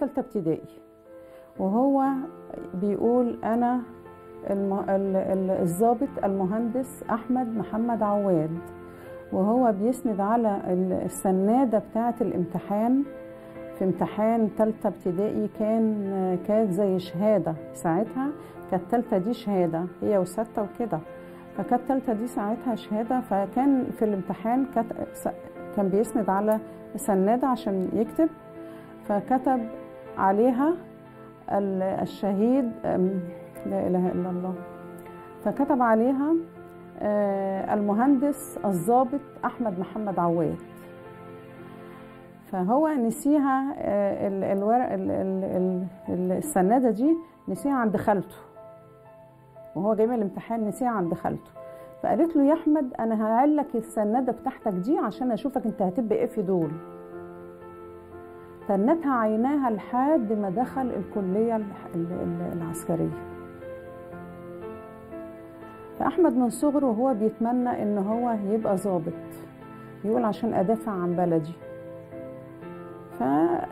تالتة ابتدائي وهو بيقول أنا الم- ال- ال- الضابط المهندس أحمد محمد عواد وهو بيسند على ال- السنادة بتاعة الامتحان في امتحان تالتة ابتدائي كان كانت زي شهادة ساعتها كانت تالتة دي شهادة هي وستة وكده فكانت تالتة دي ساعتها شهادة فكان في الامتحان كت... س- كان بيسند على سنادة عشان يكتب فكتب عليها ال- الشهيد أم، لا إله إلا الله فكتب عليها آه، المهندس الضابط أحمد محمد عواد فهو نسيها آه، ال- الورق ال- ال- ال- ال- السنادة دي نسيها عند خالته وهو جاي من الامتحان نسيها عند خالته فقالت له يا احمد انا هعلك السناده بتاعتك دي عشان اشوفك انت هتبقى ايه في دول تنتها عيناها لحد ما دخل الكليه الح- ال- ال- العسكريه فاحمد من صغره وهو بيتمنى ان هو يبقى ضابط يقول عشان ادافع عن بلدي ف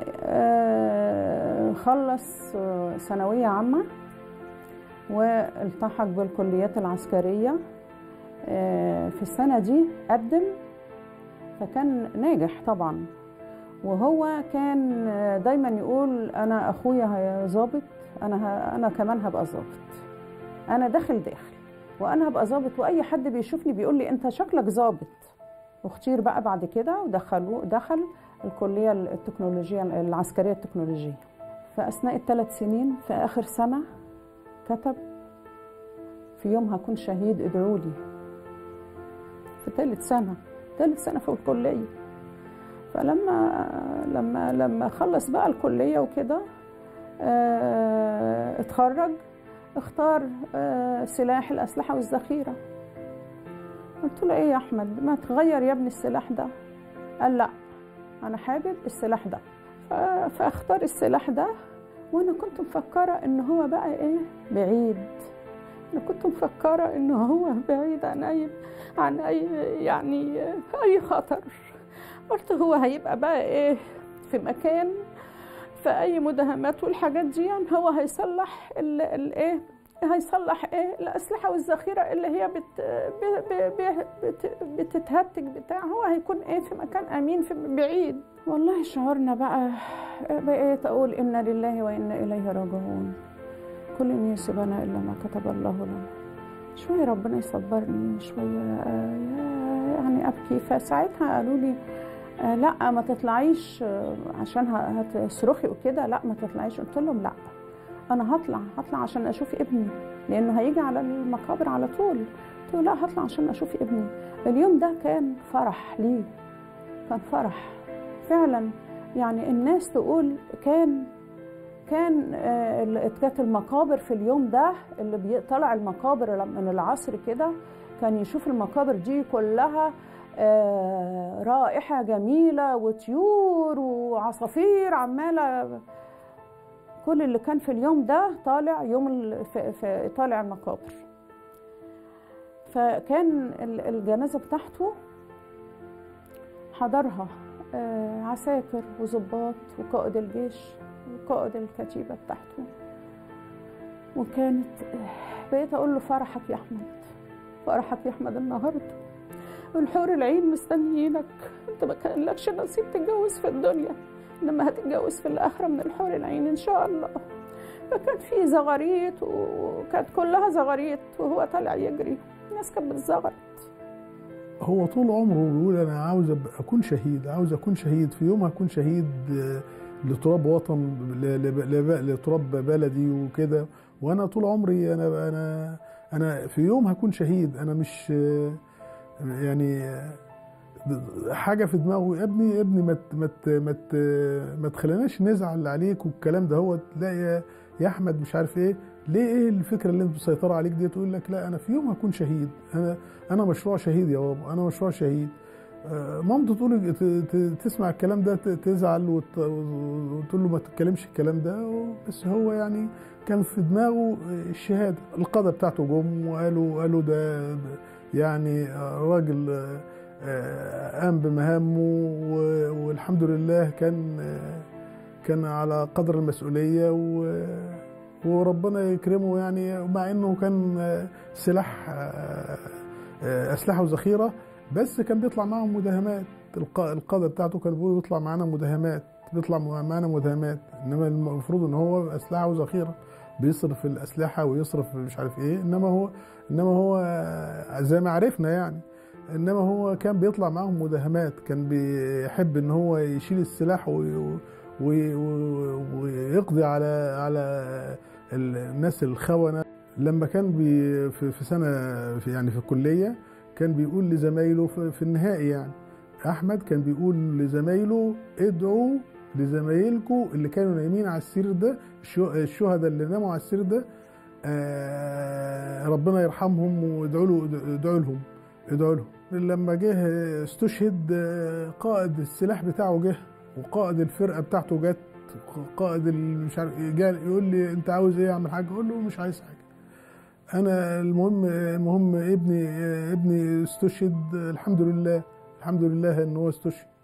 آه، خلص آه، ثانويه عامه والتحق بالكليات العسكريه آه، في السنه دي قدم فكان ناجح طبعا وهو كان آه، دايما يقول انا اخويا هي- ظابط انا ه- انا كمان هبقى ظابط انا داخل داخل وانا هبقى ظابط واي حد بيشوفني بيقول لي انت شكلك ظابط واختير بقى بعد كده ودخلوه دخل الكليه التكنولوجيه العسكريه التكنولوجيه فاثناء الثلاث سنين في اخر سنه كتب في يوم هكون شهيد ادعوا لي في ثالث سنه ثالث سنه في الكليه فلما لما لما خلص بقى الكليه وكده آه، اتخرج اختار آه، سلاح الاسلحه والذخيره قلت له ايه يا احمد ما تغير يا ابني السلاح ده قال لا انا حابب السلاح ده ف- فاختار السلاح ده وانا كنت مفكره ان هو بقى ايه بعيد انا كنت مفكره ان هو بعيد عن اي عن اي يعني اي خطر قلت هو هيبقى بقى ايه في مكان في اي مداهمات والحاجات دي يعني هو هيصلح ال- الايه هيصلح ايه الاسلحه والذخيره اللي هي بت ب- ب- ب- بت بتتهتك بتاع هو هيكون ايه في مكان امين في بعيد والله شعورنا بقى بقيت اقول انا لله وانا اليه راجعون كل ان يصيبنا الا ما كتب الله لنا شويه ربنا يصبرني شويه آه، يعني ابكي فساعتها قالوا لي آه، لا ما تطلعيش آه، عشان ه- هتصرخي وكده لا ما تطلعيش قلت لهم لا انا هطلع هطلع عشان اشوف ابني لانه هيجي على المقابر على طول قلت له لا هطلع عشان اشوف ابني اليوم ده كان فرح ليه كان فرح فعلا يعني الناس تقول كان كان آه، ال- كانت المقابر في اليوم ده اللي بيطلع المقابر من العصر كده كان يشوف المقابر دي كلها آه، رائحة جميلة وطيور وعصافير عمالة كل اللي كان في اليوم ده طالع يوم ال- في في طالع المقابر فكان ال- الجنازة بتاعته حضرها آه، عساكر وظباط وقائد الجيش وقائد الكتيبة بتاعته وكانت بقيت أقول له فرحك يا أحمد فرحك يا أحمد النهاردة الحور العين مستنيينك انت ما كان لكش نصيب تتجوز في الدنيا انما هتتجوز في الاخره من الحور العين ان شاء الله فكان في زغاريت وكانت كلها زغاريت وهو طالع يجري الناس كانت بتزغرط هو طول عمره بيقول انا عاوز أبقى اكون شهيد عاوز اكون شهيد في يوم هكون شهيد آه، لتراب وطن ل- ل- ل- لتراب بلدي وكده وانا طول عمري انا انا انا في يوم هكون شهيد انا مش آه، يعني آه، حاجه في دماغه يا ابني يا ابني ما ت- ما ت- ما ت- ما تخليناش نزعل عليك والكلام ده هو لا يا يا احمد مش عارف ايه ليه ايه الفكره اللي انت مسيطره عليك دي تقول لك لا انا في يوم هكون شهيد انا انا مشروع شهيد يا بابا انا مشروع شهيد آه، مامته تقول ت- ت- تسمع الكلام ده ت- تزعل وت- وتقول له ما تتكلمش الكلام ده بس هو يعني كان في دماغه الشهاده القاده بتاعته جم وقالوا قالوا ده ده يعني راجل آه، قام بمهامه و- والحمد لله كان آه، كان على قدر المسؤوليه و وربنا يكرمه يعني مع انه كان آه، سلاح آه، آه، اسلحه وذخيره بس كان بيطلع معاهم مداهمات الق- القاده بتاعته كان بيقول بيطلع معانا مداهمات بيطلع معانا مداهمات انما المفروض ان هو اسلحه وذخيره بيصرف الاسلحه ويصرف مش عارف ايه انما هو انما هو آه، زي ما عرفنا يعني انما هو كان بيطلع معاهم مداهمات كان بيحب ان هو يشيل السلاح وي- وي- وي- ويقضي على على الناس الخونه لما كان بي في في سنه في يعني في الكليه كان بيقول لزمايله في, في النهائي يعني احمد كان بيقول لزمايله ادعوا لزمايلكم اللي كانوا نايمين على السرير ده الشو- الشهداء اللي ناموا على السرير ده آه، ربنا يرحمهم وادعوا له ادعوا لهم ادعوا لهم لما جه استشهد آه، قائد السلاح بتاعه جه وقائد الفرقه بتاعته جت قائد ال- مش عارف إيه، جه يقول لي انت عاوز ايه يا عم الحاج اقول له مش عايز حاجه انا المهم المهم ابني ابني استشهد الحمد لله الحمد لله ان هو استشهد